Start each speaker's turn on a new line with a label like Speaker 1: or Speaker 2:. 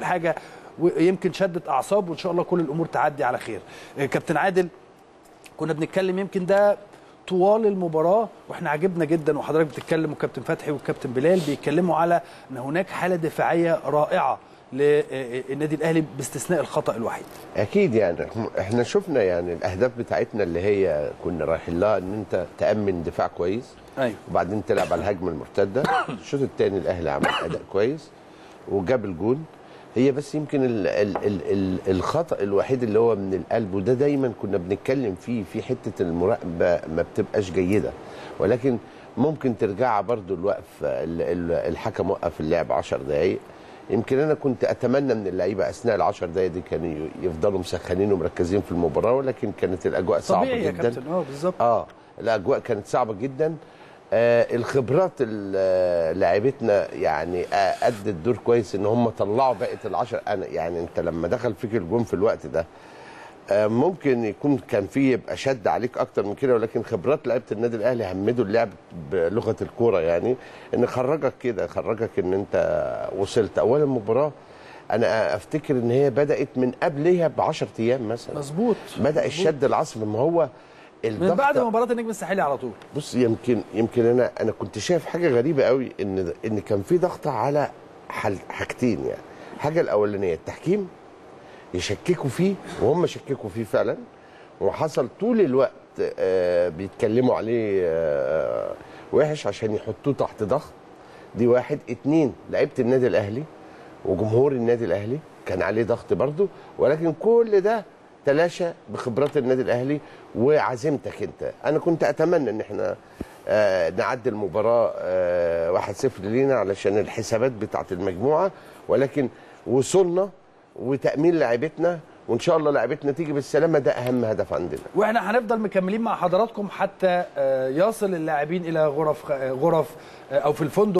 Speaker 1: حاجه ويمكن شدت اعصاب وان شاء الله كل الامور تعدي على خير آه، كابتن عادل كنا بنتكلم يمكن ده طوال المباراه واحنا عجبنا جدا وحضرتك بتتكلم وكابتن فتحي والكابتن بلال بيتكلموا على ان هناك حاله دفاعيه رائعه للنادي الاهلي باستثناء الخطا الوحيد
Speaker 2: اكيد يعني احنا شفنا يعني الاهداف بتاعتنا اللي هي كنا رايحين لها ان انت تامن دفاع كويس
Speaker 1: ايوه
Speaker 2: وبعدين تلعب على الهجمه المرتده الشوط الثاني الاهلي عمل اداء كويس وجاب الجون هي بس يمكن ال ال ال ال الخطا الوحيد اللي هو من القلب وده دايما كنا بنتكلم فيه في حته المراقبه ما بتبقاش جيده ولكن ممكن ترجع برضو الوقف ال- ال- الحكم وقف اللعب 10 دقائق يمكن انا كنت اتمنى من اللعيبه اثناء ال 10 دقائق دي كانوا ي- يفضلوا مسخنين ومركزين في المباراه ولكن كانت الاجواء صعبه
Speaker 1: طبيعي يا
Speaker 2: جدا
Speaker 1: كابتن اه بالظبط
Speaker 2: اه الاجواء كانت صعبه جدا آه الخبرات ال- لاعيبتنا يعني آه ادت دور كويس ان هم طلعوا بقيه العشر انا يعني انت لما دخل فيك الجون في الوقت ده آه ممكن يكون كان فيه يبقى شد عليك اكتر من كده ولكن خبرات لعيبه النادي الاهلي همدوا اللعب بلغه الكوره يعني ان خرجك كده خرجك ان انت وصلت اولا المباراه انا افتكر ان هي بدات من قبلها ب 10 ايام مثلا
Speaker 1: مظبوط
Speaker 2: بدا
Speaker 1: مظبوط.
Speaker 2: الشد العصبي ما هو
Speaker 1: من
Speaker 2: الضغط
Speaker 1: بعد مباراه النجم الساحلي على طول
Speaker 2: بص يمكن يمكن انا انا كنت شايف حاجه غريبه قوي ان ان كان في ضغط على حل حاجتين يعني الحاجه الاولانيه التحكيم يشككوا فيه وهم شككوا فيه فعلا وحصل طول الوقت آه، بيتكلموا عليه آه، وحش عشان يحطوه تحت ضغط دي واحد اتنين لعيبه النادي الاهلي وجمهور النادي الاهلي كان عليه ضغط برضه ولكن كل ده تلاشى بخبرات النادي الاهلي وعزيمتك انت انا كنت اتمنى ان احنا آه نعدي المباراه آه 1-0 لينا علشان الحسابات بتاعت المجموعه ولكن وصلنا وتامين لاعيبتنا وان شاء الله لاعيبتنا تيجي بالسلامه ده اهم هدف عندنا
Speaker 1: واحنا هنفضل مكملين مع حضراتكم حتى آه، يصل اللاعبين الى غرف غرف آه، او في الفندق